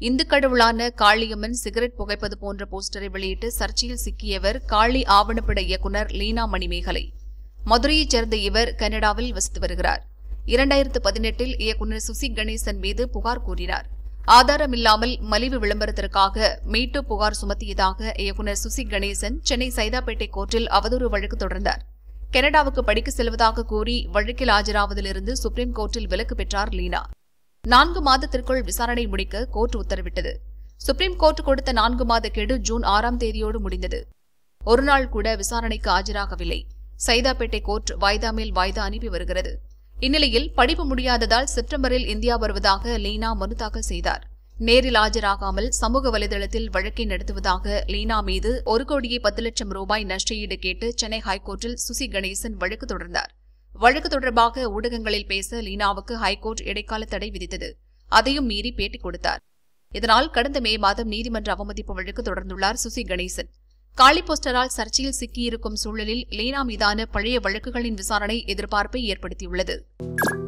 இந்து கடவுளான காளியம்மன் சிகரெட் புகைப்பது போன்ற போஸ்டரை வெளியிட்டு சர்ச்சையில் சிக்கியவர் காளி ஆவணப்பட இயக்குநர் லீனா மணிமேகலை மதுரையைச் சேர்ந்த இவர் கனடாவில் வசித்து வருகிறார் இரண்டாயிரத்து பதினெட்டில் இயக்குநர் சுசி கணேசன் மீது புகார் கூறினார் ஆதாரமில்லாமல் மலிவு விளம்பரத்திற்காக மீட்டு புகார் சுமத்தியதாக இயக்குநர் சுசி கணேசன் சென்னை சைதாப்பேட்டை கோர்ட்டில் அவதூறு வழக்கு தொடர்ந்தார் கனடாவுக்கு படிக்க செல்வதாக கூறி வழக்கில் ஆஜராவதிலிருந்து சுப்ரீம் கோர்ட்டில் விலக்கு பெற்றார் லீனா நான்கு மாதத்திற்குள் விசாரணை முடிக்க கோர்ட் உத்தரவிட்டது சுப்ரீம் கோர்ட் கொடுத்த நான்கு மாத கெடு ஜூன் ஆறாம் தேதியோடு முடிந்தது ஒருநாள் கூட விசாரணைக்கு ஆஜராகவில்லை சைதாப்பேட்டை கோர்ட் வாய்தா மேல் வாய்தா அனுப்பி வருகிறது இந்நிலையில் படிப்பு முடியாததால் செப்டம்பரில் இந்தியா வருவதாக லீனா மனு தாக்கல் செய்தார் நேரில் ஆஜராகாமல் சமூக வலைதளத்தில் வழக்கை நடத்துவதாக லீனா மீது ஒரு கோடியே பத்து லட்சம் ரூபாய் நஷ்டஈடு கேட்டு சென்னை ஹைகோர்ட்டில் சுசி கணேசன் வழக்கு தொடர்ந்தார் வழக்கு தொடர்பாக ஊடகங்களில் பேச லீனாவுக்கு ஹைகோர்ட் இடைக்கால தடை விதித்தது அதையும் மீறி பேட்டி கொடுத்தார் இதனால் கடந்த மே மாதம் நீதிமன்ற அவமதிப்பு வழக்கு தொடர்ந்துள்ளார் சுசி கணேசன் காளி போஸ்டரால் சர்ச்சையில் சிக்கியிருக்கும் சூழலில் லீனா மீதான பழைய வழக்குகளின் விசாரணை எதிர்பார்ப்பை ஏற்படுத்தியுள்ளது